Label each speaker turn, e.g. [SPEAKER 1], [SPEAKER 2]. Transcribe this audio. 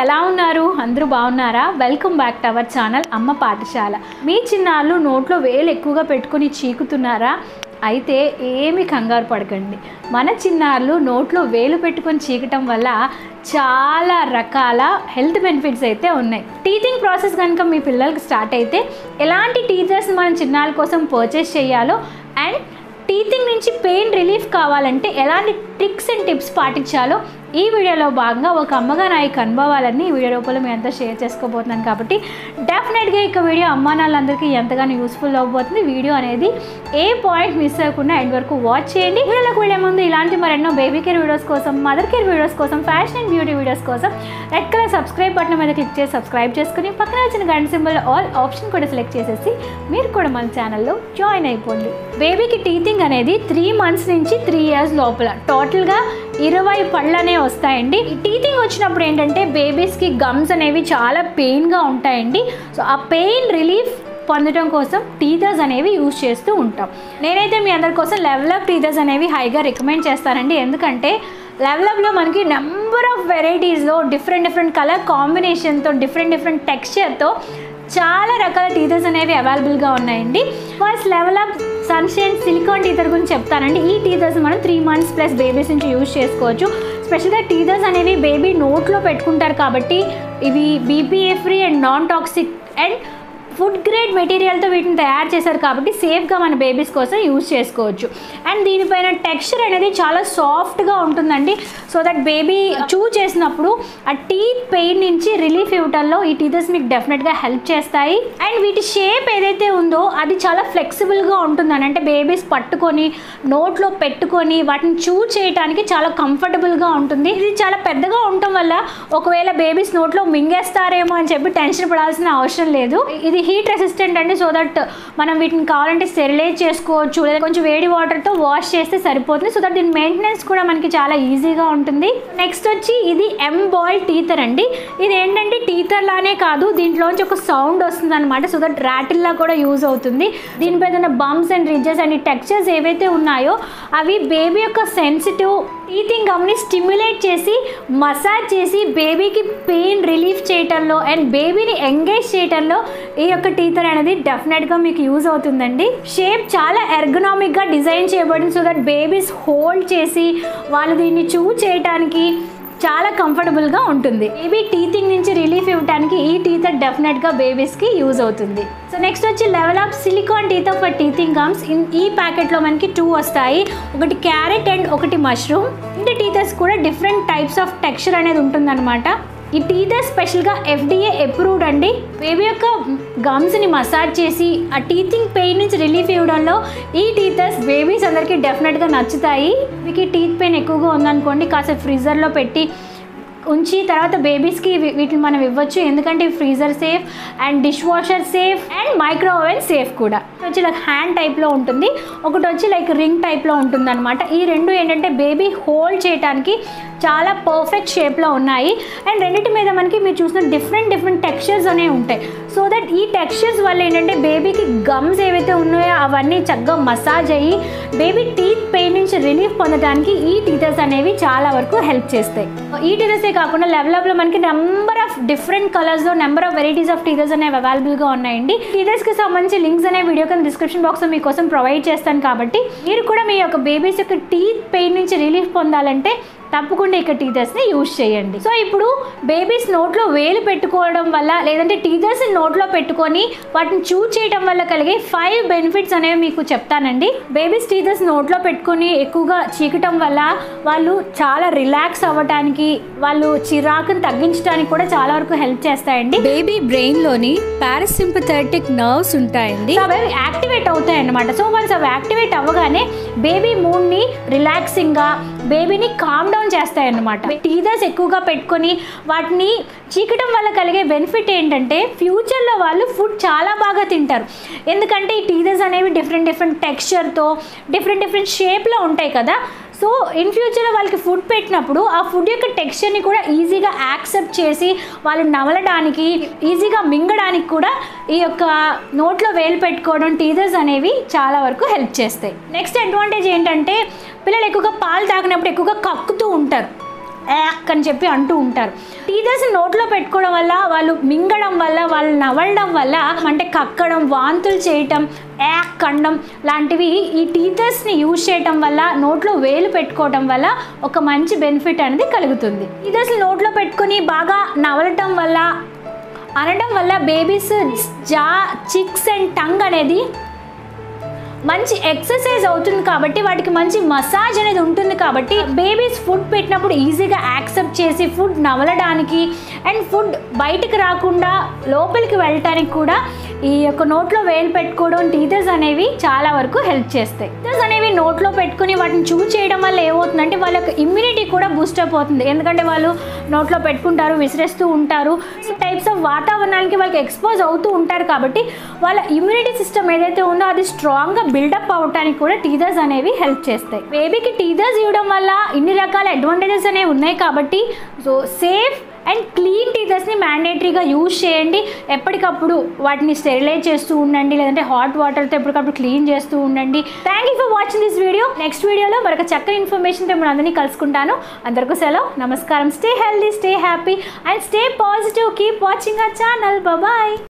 [SPEAKER 1] ఎలా ఉన్నారు అందరూ బాగున్నారా welcome back to our channel Amma Pathashala మీ చిన్నాళ్ళు నోట్లో వేలు ఎక్కువగా పెట్టుకొని చీకుతున్నారా అయితే ఏమి కంగారు పడకండి మన చిన్నాళ్ళు నోట్లో వేలు పెట్టుకొని చీకటం వల్ల చాలా రకాల హెల్త్ బెనిఫిట్స్ అయితే ఉన్నాయి టీచింగ్ ప్రాసెస్ కనుక మీ పిల్లలకి స్టార్ట్ అయితే ఎలాంటి టీచర్స్ మన చిన్నాళ్ళ కోసం పర్చేస్ చేయాలో అండ్ టీచింగ్ నుంచి పెయిన్ రిలీఫ్ కావాలంటే ఎలాంటి ట్రిక్స్ అండ్ టిప్స్ పాటించాలో ఈ వీడియోలో భాగంగా ఒక అమ్మగా నా యొక్క అనుభవాలన్నీ ఈ వీడియో రూపంలో మీ అంతా షేర్ చేసుకోబోతున్నాను కాబట్టి డెఫినెట్గా ఇక వీడియో అమ్మా నాన్నలందరికీ ఎంతగానో యూస్ఫుల్ అవ్వబోతుంది వీడియో అనేది ఏ పాయింట్ మిస్ అవ్వకుండా ఎండ్ వరకు వాచ్ చేయండి వీడియోలోకి వెళ్ళే ముందు ఇలాంటి మరెన్నో బేబీ కేర్ వీడియోస్ కోసం మదర్ కేర్ వీడియోస్ కోసం ఫ్యాషన్ అండ్ బ్యూటీ వీడియోస్ కోసం రెడ్ కలర్ సబ్స్క్రైబ్ బటన్ మీద క్లిక్ చేసి సబ్స్క్రైబ్ చేసుకుని పక్కన వచ్చిన గంట సింబల్ ఆల్ ఆప్షన్ కూడా సెలెక్ట్ చేసేసి మీరు కూడా మన ఛానల్లో జాయిన్ అయిపోండి బేబీకి టీచింగ్ అనేది త్రీ మంత్స్ నుంచి త్రీ ఇయర్స్ లోపల టోటల్గా ఇరవై పళ్ళనే వస్తాయండి ఈ టీతింగ్ వచ్చినప్పుడు ఏంటంటే బేబీస్కి గమ్స్ అనేవి చాలా పెయిన్గా ఉంటాయండి సో ఆ పెయిన్ రిలీఫ్ పొందడం కోసం టీథర్స్ అనేవి యూజ్ చేస్తూ ఉంటాం నేనైతే మీ అందరి కోసం లెవెల్ అప్ టీథర్స్ అనేవి హైగా రికమెండ్ చేస్తానండి ఎందుకంటే లెవెల్ అప్లో మనకి నెంబర్ ఆఫ్ వెరైటీస్లో డిఫరెంట్ డిఫరెంట్ కలర్ కాంబినేషన్తో డిఫరెంట్ డిఫరెంట్ టెక్స్చర్తో చాలా రకాల టీథర్స్ అనేవి అవైలబుల్గా ఉన్నాయండి first level up sunshine silicone teether గురించి చెప్తానండి ఈ టీథర్స్ మనం త్రీ మంత్స్ ప్లస్ బేబీస్ నుంచి యూజ్ చేసుకోవచ్చు స్పెషల్గా టీథర్స్ అనేవి బేబీ నోట్లో పెట్టుకుంటారు కాబట్టి ఇవి BPA free and non toxic and food grade మెటీరియల్తో వీటిని తయారు చేశారు కాబట్టి సేఫ్గా మన బేబీస్ కోసం యూజ్ చేసుకోవచ్చు అండ్ దీనిపైన టెక్స్చర్ అనేది చాలా సాఫ్ట్గా ఉంటుందండి సో దట్ బేబీ చూ చేసినప్పుడు ఆ టీత్ పెయిన్ నుంచి రిలీఫ్ ఇవ్వటంలో ఈ టీథర్స్ మీకు డెఫినెట్గా హెల్ప్ చేస్తాయి అండ్ వీటి షేప్ ఏదైతే ఉందో అది చాలా ఫ్లెక్సిబుల్గా ఉంటుందని అంటే బేబీస్ పట్టుకొని నోట్లో పెట్టుకొని వాటిని చూ చేయడానికి చాలా కంఫర్టబుల్గా ఉంటుంది ఇది చాలా పెద్దగా ఉండటం వల్ల ఒకవేళ బేబీస్ నోట్లో మింగేస్తారేమో అని చెప్పి టెన్షన్ పడాల్సిన అవసరం లేదు ఇది హీట్ రెసిస్టెంట్ అండి సో దట్ మనం వీటిని కావాలంటే స్టెరిలైజ్ చేసుకోవచ్చు లేదా కొంచెం వేడి వాటర్తో వాష్ చేస్తే సరిపోతుంది సో దట్ దీని మెయింటెనెన్స్ కూడా మనకి చాలా ఈజీగా ఉంటుంది నెక్స్ట్ వచ్చి ఇది ఎం బాల్ టీథర్ అండి ఇది ఏంటంటే టీథర్ లానే కాదు దీంట్లోంచి ఒక సౌండ్ వస్తుంది అనమాట సో దట్ ర్యాటిల్లా కూడా యూజ్ అవుతుంది దీనిపై ఉన్న bumps and ridges and textures ఏవైతే ఉన్నాయో అవి బేబీ యొక్క సెన్సిటివ్ టీతింగ్ గమ్ని స్టిమ్యులేట్ చేసి మసాజ్ చేసి బేబీకి పెయిన్ రిలీఫ్ చేయటంలో అండ్ బేబీని ఎంగేజ్ చేయటంలో ఈ యొక్క టీథర్ అనేది డెఫినెట్గా మీకు యూజ్ అవుతుందండి షేప్ చాలా ఎర్గనామిక్గా డిజైన్ చేయబడింది సో దట్ బేబీస్ హోల్డ్ చేసి వాళ్ళు దీన్ని చూ చేయటానికి చాలా కంఫర్టబుల్గా ఉంటుంది బేబీ టీతింగ్ నుంచి రిలీఫ్ ఇవ్వడానికి ఈ టీథర్ డెఫినెట్గా బేబీస్కి యూజ్ అవుతుంది సో నెక్స్ట్ వచ్చి level of silicone teether for teething gums in ఈ ప్యాకెట్లో మనకి టూ వస్తాయి ఒకటి క్యారెట్ అండ్ ఒకటి మష్రూమ్ ఇంటి టీథర్స్ కూడా డిఫరెంట్ టైప్స్ ఆఫ్ టెక్స్చర్ అనేది ఉంటుందన్నమాట ఈ టీథర్ స్పెషల్గా ఎఫ్డిఏ అప్రూవ్డ్ అండి బేబీ యొక్క గమ్స్ని మసాజ్ చేసి ఆ టీతింగ్ పెయిన్ నుంచి రిలీఫ్ ఇవ్వడంలో ఈ టీథర్స్ బేబీస్ అందరికీ డెఫినెట్గా నచ్చుతాయి మీకు టీత్ పెయిన్ ఎక్కువగా ఉందనుకోండి కాసేపు ఫ్రీజర్లో పెట్టి ఉంచి తర్వాత బేబీస్కి వీటిని మనం ఇవ్వచ్చు ఎందుకంటే freezer safe and dishwasher safe and micro oven safe కూడా వచ్చి లైక్ హ్యాండ్ టైప్లో ఉంటుంది ఒకటి వచ్చి లైక్ రింగ్ టైప్లో ఉంటుంది అనమాట ఈ రెండు ఏంటంటే బేబీ హోల్డ్ చేయడానికి చాలా పర్ఫెక్ట్ షేప్లో ఉన్నాయి అండ్ రెండింటి మీద మనకి మీరు చూసిన డిఫరెంట్ డిఫరెంట్ టెక్స్చర్స్ అనేవి ఉంటాయి సో దట్ ఈ టెక్స్చర్స్ వల్ల ఏంటంటే బేబీకి గమ్స్ ఏవైతే ఉన్నాయో అవన్నీ చక్కగా మసాజ్ అయ్యి బేబీ టీత్ పెయిన్ నుంచి రిలీఫ్ పొందడానికి ఈ టీథర్స్ అనేవి చాలా వరకు హెల్ప్ చేస్తాయి ఈ టీథర్సే కాకుండా లెవెల్ అప్లో మనకి నెంబర్ ఆఫ్ డిఫరెంట్ కలర్స్లో number of varieties of teethers అనేవి అవైలబుల్గా ఉన్నాయండి టీథర్స్కి సంబంధించి లింక్స్ అనే వీడియో కింద డిస్క్రిప్షన్ బాక్స్లో మీకోసం ప్రొవైడ్ చేస్తాను కాబట్టి మీరు కూడా మీ యొక్క బేబీస్ యొక్క టీత్ పెయిన్ నుంచి రిలీఫ్ పొందాలంటే తప్పకుండా ఇక టీథర్స్ని యూజ్ చేయండి సో ఇప్పుడు బేబీస్ నోట్లో వేలు పెట్టుకోవడం వల్ల లేదంటే టీథర్స్ని నోట్లో పెట్టుకొని వాటిని చూజ్ చేయడం వల్ల కలిగే ఫైవ్ బెనిఫిట్స్ అనేవి మీకు చెప్తానండి బేబీస్ టీథర్స్ నోట్లో పెట్టుకొని ఎక్కువగా చీకటం వల్ల వాళ్ళు చాలా రిలాక్స్ అవ్వటానికి వాళ్ళు చిరాకుని తగ్గించడానికి కూడా చాలా వరకు హెల్ప్ చేస్తాయండి
[SPEAKER 2] బేబీ బ్రెయిన్ లోని పారాసింపథెటిక్ నర్వ్స్ ఉంటాయండి
[SPEAKER 1] సో అవి యాక్టివేట్ అవుతాయి అన్నమాట సో వన్స్ అవి యాక్టివేట్ అవ్వగానే బేబీ మూడ్ని రిలాక్సింగ్గా బేబీని కామ్ డౌన్ చేస్తాయి అన్నమాట టీథర్స్ ఎక్కువగా పెట్టుకొని వాటిని చీకటం వల్ల కలిగే బెనిఫిట్ ఏంటంటే ఫ్యూచర్లో వాళ్ళు ఫుడ్ చాలా బాగా తింటారు ఎందుకంటే ఈ టీథర్స్ అనేవి డిఫరెంట్ డిఫరెంట్ టెక్స్చర్తో డిఫరెంట్ డిఫరెంట్ షేప్లో ఉంటాయి కదా సో ఇన్ ఫ్యూచర్లో వాళ్ళకి ఫుడ్ పెట్టినప్పుడు ఆ ఫుడ్ యొక్క టెక్స్చర్ని కూడా ఈజీగా యాక్సెప్ట్ చేసి వాళ్ళు నవలడానికి ఈజీగా మింగడానికి కూడా ఈ యొక్క నోట్లో వేలు పెట్టుకోవడం టీజర్స్ అనేవి చాలా వరకు హెల్ప్ చేస్తాయి నెక్స్ట్ అడ్వాంటేజ్ ఏంటంటే పిల్లలు ఎక్కువగా పాలు తాగినప్పుడు ఎక్కువగా కక్కుతూ ఉంటారు యాక్ అని చెప్పి అంటూ ఉంటారు టీథర్స్ నోట్లో పెట్టుకోవడం వల్ల వాళ్ళు మింగడం వల్ల వాళ్ళు నవలడం వల్ల అంటే కక్కడం వాంతులు చేయటం యాక్ కండం లాంటివి ఈ టీథర్స్ని యూజ్ చేయటం వల్ల నోట్లో వేలు పెట్టుకోవడం వల్ల ఒక మంచి బెనిఫిట్ అనేది కలుగుతుంది టీథర్స్ నోట్లో పెట్టుకొని బాగా నవలటం వల్ల అనడం వల్ల బేబీస్ జా చిక్స్ అండ్ టంగ్ అనేది మంచి ఎక్సర్సైజ్ అవుతుంది కాబట్టి వాటికి మంచి మసాజ్ అనేది ఉంటుంది కాబట్టి బేబీస్ ఫుడ్ పెట్టినప్పుడు ఈజీగా యాక్సెప్ట్ చేసి ఫుడ్ నవలడానికి అండ్ ఫుడ్ బయటికి రాకుండా లోపలికి వెళ్ళటానికి కూడా ఈ యొక్క నోట్లో వేలు పెట్టుకోవడం టీథర్స్ అనేవి చాలా వరకు హెల్ప్ చేస్తాయి టీథర్స్ అనేవి నోట్లో పెట్టుకుని వాటిని చూ చేయడం వల్ల ఏమవుతుందంటే వాళ్ళ యొక్క ఇమ్యూనిటీ కూడా బూస్ట్ అయిపోతుంది ఎందుకంటే వాళ్ళు నోట్లో పెట్టుకుంటారు విసిరేస్తూ ఉంటారు సో టైప్స్ ఆఫ్ వాతావరణానికి వాళ్ళకి ఎక్స్పోజ్ అవుతూ ఉంటారు కాబట్టి వాళ్ళ ఇమ్యూనిటీ సిస్టమ్ ఏదైతే ఉందో అది స్ట్రాంగ్గా బిల్డప్ అవడానికి కూడా టీథర్స్ అనేవి హెల్ప్ చేస్తాయి బేబీకి టీథర్స్ ఇవ్వడం వల్ల ఇన్ని రకాల అడ్వాంటేజెస్ అనేవి ఉన్నాయి కాబట్టి సో సేఫ్ అండ్ క్లీన్ టీథర్స్ని మ్యాండేటరీగా యూజ్ చేయండి ఎప్పటికప్పుడు వాటిని స్టెరిలైజ్ చేస్తూ ఉండండి లేదంటే హాట్ వాటర్తో ఎప్పటికప్పుడు క్లీన్ చేస్తూ ఉండండి thank you for watching this video next వీడియోలో మరొక చక్కని ఇన్ఫర్మేషన్తో మనం అందరినీ కలుసుకుంటాను అందరికీ సెలవు నమస్కారం stay healthy stay happy and stay positive keep watching our channel bye